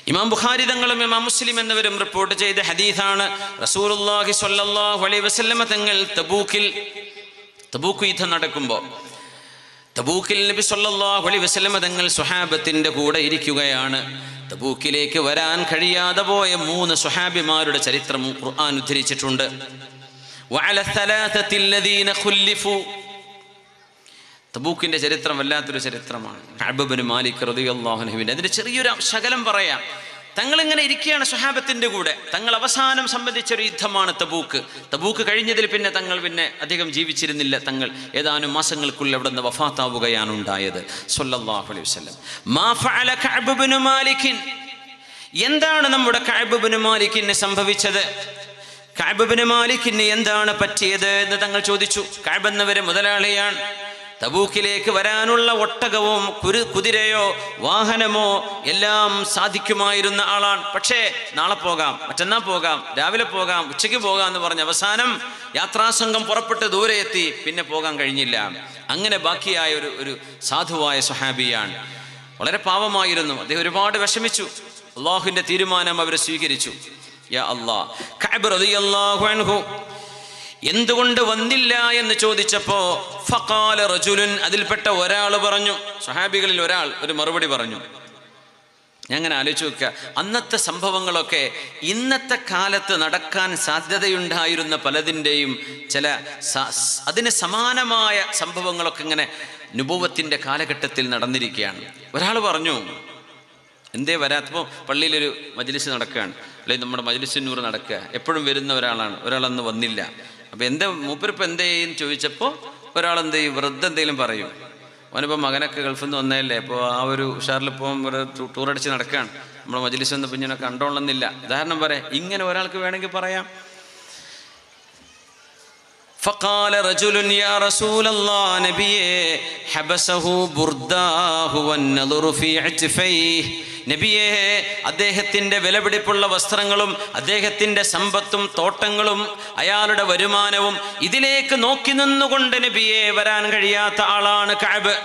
ഇമാം ബുഖാരി തങ്ങളും ഇമാം മുസ്ലിം എന്നിവരും റിപ്പോർട്ട് ചെയ്ത ഹദീസാണ് റസൂലുള്ളാഹി സ്വല്ലല്ലാഹു അലൈഹി വസല്ലമ തങ്ങൾ തബൂക്കിൽ തബൂക്ക് യുദ്ധം നടക്കുമ്പോൾ തബൂക്കിൽ നബി സല്ലല്ലാഹു അലൈഹി വസല്ലമ തങ്ങൾ സ്വഹാബത്തിന്റെ കൂടെ ഇരിക്കുകയാണ് തബൂക്കിലേക്ക് വരാൻ കഴിയാതെ പോയ മൂന്ന് സ്വഹാബിമാരുടെ ചരിത്രം ഖുർആൻ ഉദ്ധരിച്ചിട്ടുണ്ട് وعلى الثلاثة الذين خلفوا തബൂക്കിന്റെ ചരിത്രം വല്ലാത്തൊരു ചരിത്രമാണ് അബബിന് മാലിക് റതിയല്ലാഹുനുവിൻ്റെ അതിന്റെ ചെറിയൊരു ശകലം പറയാം തങ്ങൾ ഇങ്ങനെ ഇരിക്കുകയാണ് സ്വഹാബത്തിന്റെ കൂടെ തങ്ങൾ അവസാനം സംബന്ധിച്ച ഒരു യുദ്ധമാണ് തബൂക്ക് തബൂക്ക് കഴിഞ്ഞതിൽ പിന്നെ തങ്ങൾ പിന്നെ അധികം ജീവിച്ചിരുന്നില്ല തങ്ങൾ ഏതാനും മാസങ്ങൾക്കുള്ളിൽ അവിടെ നിന്ന് വഫാത്താവുകയാണ് ഉണ്ടായത് സല്ലല്ലാഹു അലൈഹി വസല്ലം മാ ഫഅല കഅബ് ഇബ്നു മാലിക്കിൻ എന്താണ് നമ്മുടെ കഅബ് ഇബ്നു മാലിക്കിന് സംഭവിച്ചത് കഅബ് ഇബ്നു മാലിക്കിന് എന്താണ് പറ്റിയത് എന്ന് തങ്ങൾ ചോദിച്ചു കഅബ് എന്നവരെ മുതലാളിയാണ് തബൂക്കിലേക്ക് വരാനുള്ള ഒട്ടകവും കുരു കുതിരയോ വാഹനമോ എല്ലാം സാധിക്കുമായിരുന്ന ആളാണ് പക്ഷേ നാളെ പോകാം മറ്റന്നാൾ പോകാം രാവിലെ പോകാം ഉച്ചയ്ക്ക് പോകാം എന്ന് പറഞ്ഞ് അവസാനം യാത്രാസംഘം പുറപ്പെട്ട് ദൂരെ എത്തി പിന്നെ പോകാൻ കഴിഞ്ഞില്ല അങ്ങനെ ബാക്കിയായ ഒരു ഒരു സാധുവായ സ്വഹാബിയാണ് വളരെ പാവമായിരുന്നു അദ്ദേഹം ഒരുപാട് വിഷമിച്ചു അള്ളാഹുവിന്റെ തീരുമാനം അവർ സ്വീകരിച്ചു യാ അല്ലാ കഅബ് റളിയല്ലാഹു അൻഹു എന്തുകൊണ്ട് വന്നില്ല എന്ന് ചോദിച്ചപ്പോ ഫഖാല റജുലുൻ അതിൽപ്പെട്ട ഒരാൾ പറഞ്ഞു സഹാബികളിൽ ഒരാൾ ഒരു മറുപടി പറഞ്ഞു ഞാൻ അങ്ങനെ ആലോചിച്ച് നോക്കുക അന്നത്തെ സംഭവങ്ങളൊക്കെ ഇന്നത്തെ കാലത്ത് നടക്കാൻ സാധ്യതയുണ്ടായിരുന്ന പലതിൻ്റെയും ചില സ- സ് അതിന് സമാനമായ സംഭവങ്ങളൊക്കെ ഇങ്ങനെ നുപൂവത്തിൻ്റെ കാലഘട്ടത്തിൽ നടന്നിരിക്കുകയാണ് ഒരാൾ പറഞ്ഞു എന്തേ വരാത്തപ്പോൾ പള്ളിയിലൊരു മജ്ലിസ് നടക്കുകയാണ് അല്ലെങ്കിൽ നമ്മുടെ മജ്ലിസുന്നൂർ നടക്കുക എപ്പോഴും വരുന്ന ഒരാളാണ് ഒരാളന്ന് വന്നില്ല അപ്പോൾ എന്താ മൂപ്പരിപ്പോൾ എന്തേ എന്ന് ചോദിച്ചപ്പോൾ ഒരാൾ എന്ത് ചെയ്യും വെറുതെ എന്തെങ്കിലും പറയും അവനിപ്പോൾ മകനൊക്കെ ഗൾഫിൽ നിന്ന് വന്നതല്ലേ അപ്പോൾ ആ ഒരു ഉഷാറിൽ പോകും ഒരു ടൂ- ടൂർ അടിച്ച് നടക്കുകയാണ് നമ്മുടെ മജ്ലിസ് വന്ന് കുഞ്ഞിനെ കണ്ടോളന്നില്ല ഉദാഹരണം പറയാം ഇങ്ങനെ ഒരാൾക്ക് വേണമെങ്കിൽ പറയാം فقال رجل يا رسول الله نبيه حبسه برداه والنظر في عتفيه നബിയെ അദ്ദേഹത്തിൻ്റെ വിലപിടിപ്പുള്ള വസ്ത്രങ്ങളും അദ്ദേഹത്തിൻ്റെ സമ്പത്തും തോട്ടങ്ങളും അയാളുടെ വരുമാനവും ഇതിലേക്ക് നോക്കി നിന്നുകൊണ്ട് നബിയെ വരാൻ കഴിയാത്ത ആളാണ് കഅബ്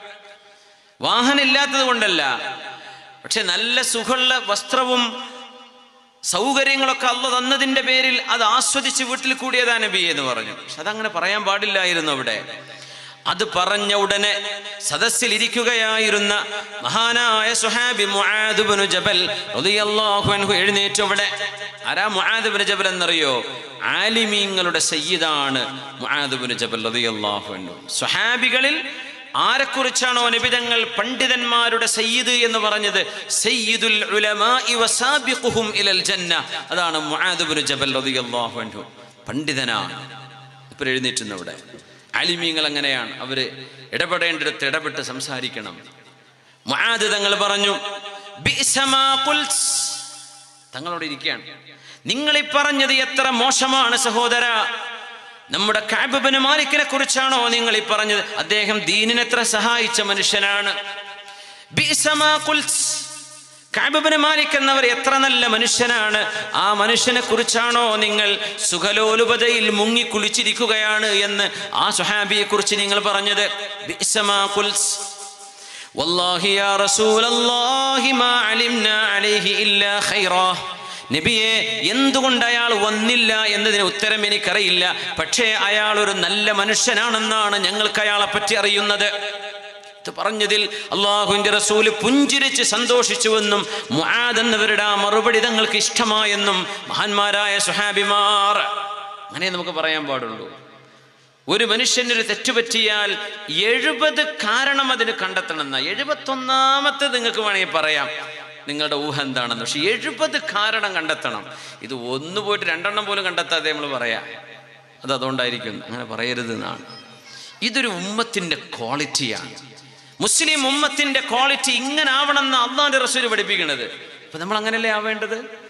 വാഹനമില്ലാത്തത് കൊണ്ടല്ല പക്ഷെ നല്ല സുഖമുള്ള വസ്ത്രവും സൗകര്യങ്ങളൊക്കെ അല്ല തന്നതിന്റെ പേരിൽ അത് ആസ്വദിച്ച് വീട്ടിൽ കൂടിയതാ നബി എന്ന് പറഞ്ഞു പക്ഷെ അതങ്ങനെ പറയാൻ പാടില്ലായിരുന്നു അവിടെ അത് പറഞ്ഞ ഉടനെ സദസ്സിൽ ഇരിക്കുകയായിരുന്ന മഹാനായ സുഹാബി മുആദുബ്നു ജബൽ റളിയല്ലാഹു അൻഹു എഴുന്നേറ്റു അവിടെ ആരാ മുആദുബ്നു ജബൽ എന്നറിയോ ആലിമീങ്ങളുടെ സയ്യിദാണ് മുആദുബ്നു ജബൽ റളിയല്ലാഹു അൻഹു സുഹാബികളിൽ ആരെക്കുറിച്ചാണോ നിബിതങ്ങൾ പണ്ഡിതന്മാരുടെ സയ്യിദ് എന്ന് പറഞ്ഞത് സയ്യിദുൽ ഉലമാഇ വസാബിഖുഹും ഇലൽ ജന്ന അതാണ് മുആദ് ഇബ്നു ജബൽ റളിയല്ലാഹു അൻഹു പണ്ഡിതനാണ് ഇപ്പോൾ എഴുന്നേറ്റുന്നു ഇവിടെ അലിമീങ്ങൾ അങ്ങനെയാണ് അവര് ഇടപെടേണ്ടിടത്ത് ഇടപെട്ട് സംസാരിക്കണം മുആദ് തങ്ങൾ പറഞ്ഞു ബിഅസമാ ഖുൽസ് തങ്ങളോട് ഇരിക്കുകയാണ് നിങ്ങൾ ഈ പറഞ്ഞത് എത്ര മോശമാണ് സഹോദര നമ്മുടെ കാബിബിന് മാലിക്കിനെ കുറിച്ചാണോ നിങ്ങൾ ഈ പറഞ്ഞത് അദ്ദേഹം ദീനിനെ എത്ര സഹായിച്ച മനുഷ്യനാണ് ബിഅസമാ ഖുൽസ് കാബിബിന് മാലിക് എന്നവർ എത്ര നല്ല മനുഷ്യനാണ് ആ മനുഷ്യനെ കുറിച്ചാണോ നിങ്ങൾ സുഖലോലുപതയിൽ മുങ്ങി കുളിച്ചിരിക്കുകയാണ് എന്ന് ആ സുഹാബിയെ കുറിച്ച് നിങ്ങൾ പറഞ്ഞത് ബിഅസമാ ഖുൽസ് والله يا رسول الله ما علمنا عليه إلا خيرا നബിയെ എന്തുകൊണ്ട് അയാൾ വന്നില്ല എന്നതിന് ഉത്തരം എനിക്കറിയില്ല പക്ഷേ അയാൾ ഒരു നല്ല മനുഷ്യനാണെന്നാണ് ഞങ്ങൾക്ക് അയാളെ പറ്റി അറിയുന്നത് ഇത് പറഞ്ഞതിൽ അള്ളാഹുവിന്റെ റസൂല് പുഞ്ചിരിച്ച് സന്തോഷിച്ചുവെന്നും മുആദ് എന്നവരുടെ ആ മറുപടി തങ്ങൾക്ക് ഇഷ്ടമായെന്നും മഹാന്മാരായ സുഹാബിമാർ അങ്ങനെ നമുക്ക് പറയാൻ പാടുള്ളൂ ഒരു മനുഷ്യനൊരു തെറ്റുപറ്റിയാൽ എഴുപത് കാരണം അതിന് കണ്ടെത്തണം എന്നാ എഴുപത്തൊന്നാമത്തെ നിങ്ങൾക്ക് വേണമെങ്കിൽ പറയാം നിങ്ങളുടെ ഊഹ എന്താണെന്ന് പക്ഷെ എഴുപത് കാരണം കണ്ടെത്തണം ഇത് ഒന്ന് പോയിട്ട് രണ്ടെണ്ണം പോലും കണ്ടെത്താതെ നമ്മൾ പറയാം അത് അതുകൊണ്ടായിരിക്കും അങ്ങനെ പറയരുത് എന്നാണ് ഇതൊരു ഉമ്മത്തിൻ്റെ ക്വാളിറ്റിയാണ് മുസ്ലിം ഉമ്മത്തിൻ്റെ ക്വാളിറ്റി ഇങ്ങനെ ആവണം എന്ന് അള്ളാന്റെ റസൂല് പഠിപ്പിക്കുന്നത് അപ്പൊ നമ്മൾ അങ്ങനെയല്ലേ ആവേണ്ടത്